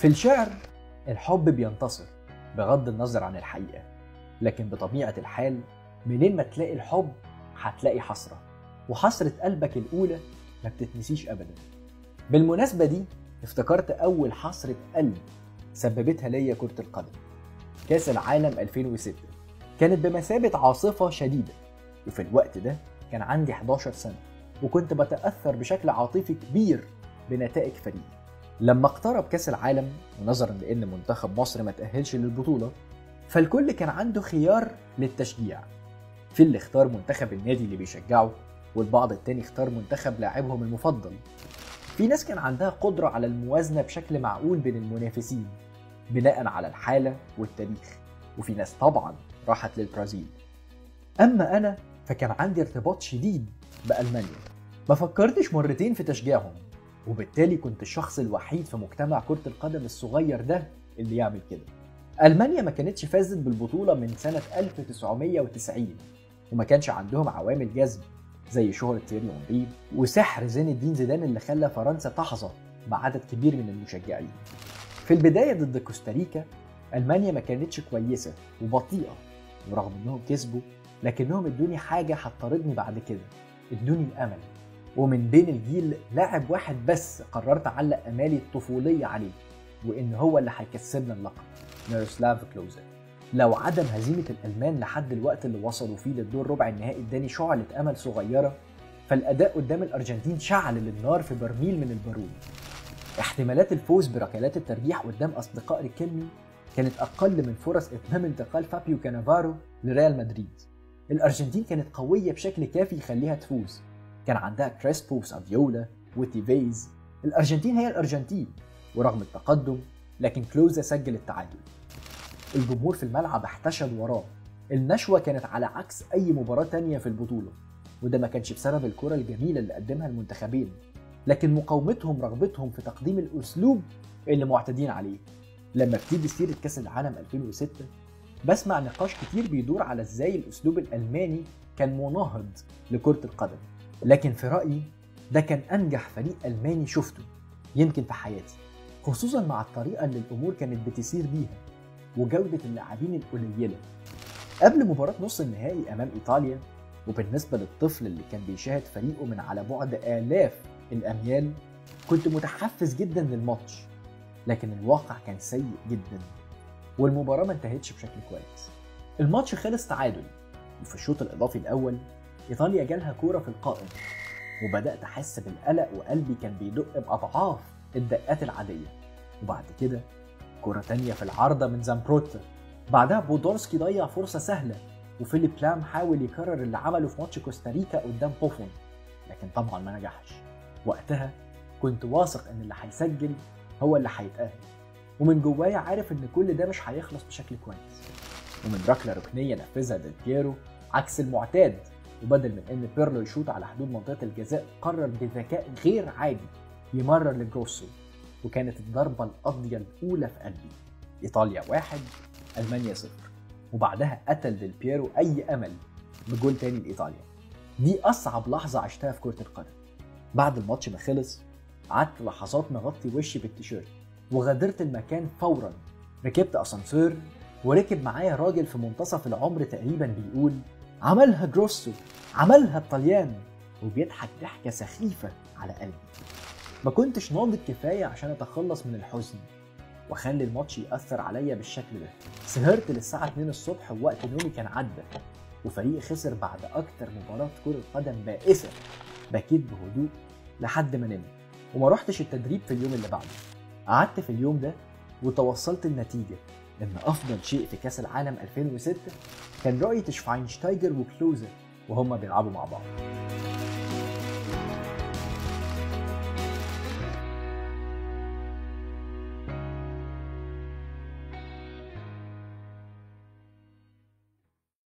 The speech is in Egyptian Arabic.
في الشعر الحب بينتصر بغض النظر عن الحقيقة لكن بطبيعة الحال منين ما تلاقي الحب هتلاقي حسرة وحسرة قلبك الأولى ما بتتنسيش أبدا بالمناسبة دي افتكرت أول حسرة قلب سببتها ليا كرة القدم كأس العالم 2006 كانت بمثابة عاصفة شديدة وفي الوقت ده كان عندي 11 سنة وكنت بتأثر بشكل عاطفي كبير بنتائج فريقي لما اقترب كأس العالم ونظرا لأن منتخب مصر ما تأهلش للبطولة فالكل كان عنده خيار للتشجيع في اللي اختار منتخب النادي اللي بيشجعه والبعض التاني اختار منتخب لاعبهم المفضل في ناس كان عندها قدرة على الموازنة بشكل معقول بين المنافسين بناء على الحالة والتاريخ وفي ناس طبعا راحت للبرازيل أما أنا فكان عندي ارتباط شديد بألمانيا ما فكرتش مرتين في تشجيعهم وبالتالي كنت الشخص الوحيد في مجتمع كرة القدم الصغير ده اللي يعمل كده ألمانيا ما كانتش فازت بالبطولة من سنة 1990 وما كانش عندهم عوامل جذب زي شهرة تيري اونري وسحر زين الدين زيدان اللي خلى فرنسا تحظى بعدد كبير من المشجعين في البداية ضد كوستاريكا ألمانيا ما كانتش كويسة وبطيئة ورغم انهم كسبوا لكنهم ادوني حاجة هتطاردني بعد كده ادوني الأمل ومن بين الجيل لاعب واحد بس قررت أعلق أمالي الطفولية عليه وإن هو اللي هيكسبنا اللقب ميروسلاف كلوزا لو عدم هزيمة الألمان لحد الوقت اللي وصلوا فيه للدور ربع النهائي اداني شعلة أمل صغيرة فالأداء قدام الأرجنتين شعل للنار في برميل من البارود احتمالات الفوز بركلات الترجيح قدام أصدقاء ريكيلمي كانت أقل من فرص إتمام انتقال فابيو كانافارو لريال مدريد الأرجنتين كانت قوية بشكل كافي يخليها تفوز كان عندها كريسبو وسافيولا وتيفيز الأرجنتين هي الأرجنتين ورغم التقدم لكن كلوزا سجل التعادل الجمهور في الملعب احتشد وراه النشوة كانت على عكس أي مباراة تانية في البطولة وده ما كانش بسبب الكرة الجميلة اللي قدمها المنتخبين لكن مقاومتهم رغبتهم في تقديم الأسلوب اللي معتادين عليه لما بتيجي سيرة كأس العالم 2006 بسمع نقاش كتير بيدور على ازاي الأسلوب الألماني كان مناهض لكرة القدم لكن في رأيي ده كان أنجح فريق ألماني شفته يمكن في حياتي خصوصا مع الطريقة اللي الأمور كانت بتسير بيها وجودة اللاعبين القليلة قبل مباراة نص النهائي أمام إيطاليا وبالنسبة للطفل اللي كان بيشاهد فريقه من على بعد آلاف الأميال كنت متحفز جدا للماتش لكن الواقع كان سيء جدا والمباراة ما انتهتش بشكل كويس الماتش خلص تعادل وفي الشوط الإضافي الأول إيطاليا جالها كورة في القائم وبدأت أحس بالقلق وقلبي كان بيدق بأضعاف الدقات العادية وبعد كده كرة تانية في العارضة من زامبروتا بعدها بودورسكي ضيع فرصة سهلة وفيليب لام حاول يكرر اللي عمله في ماتش كوستاريكا قدام بوفون لكن طبعا ما نجحش وقتها كنت واثق ان اللي هيسجل هو اللي هيتأهل ومن جوايا عارف ان كل ده مش هيخلص بشكل كويس ومن ركلة ركنية نفذها ديل بيرو عكس المعتاد وبدل من ان بيرلو يشوط على حدود منطقة الجزاء قرر بذكاء غير عادي يمرر لجروسو وكانت الضربة القاضية الأولى في قلبي إيطاليا واحد ألمانيا صفر وبعدها قتل ديل بيرو أي أمل بجول تاني لإيطاليا دي أصعب لحظة عشتها في كرة القدم بعد الماتش ما خلص قعدت لحظات مغطي وشي بالتيشيرت وغادرت المكان فورا ركبت اسانسير وركب معايا راجل في منتصف العمر تقريبا بيقول عملها جروسو عملها الطليان وبيضحك ضحكه سخيفه على قلبي ما كنتش ناضج كفايه عشان اتخلص من الحزن واخلي الماتش ياثر عليا بالشكل ده سهرت للساعه 2 الصبح ووقت نومي كان عدى وفريقي خسر بعد اكتر مباراه كره قدم بائسه بكيت بهدوء لحد ما نمت وما رحتش التدريب في اليوم اللي بعده قعدت في اليوم ده وتوصلت النتيجة إن أفضل شيء في كأس العالم 2006 كان رؤية شفاينشتايجر وكلوزر وهما بيلعبوا مع بعض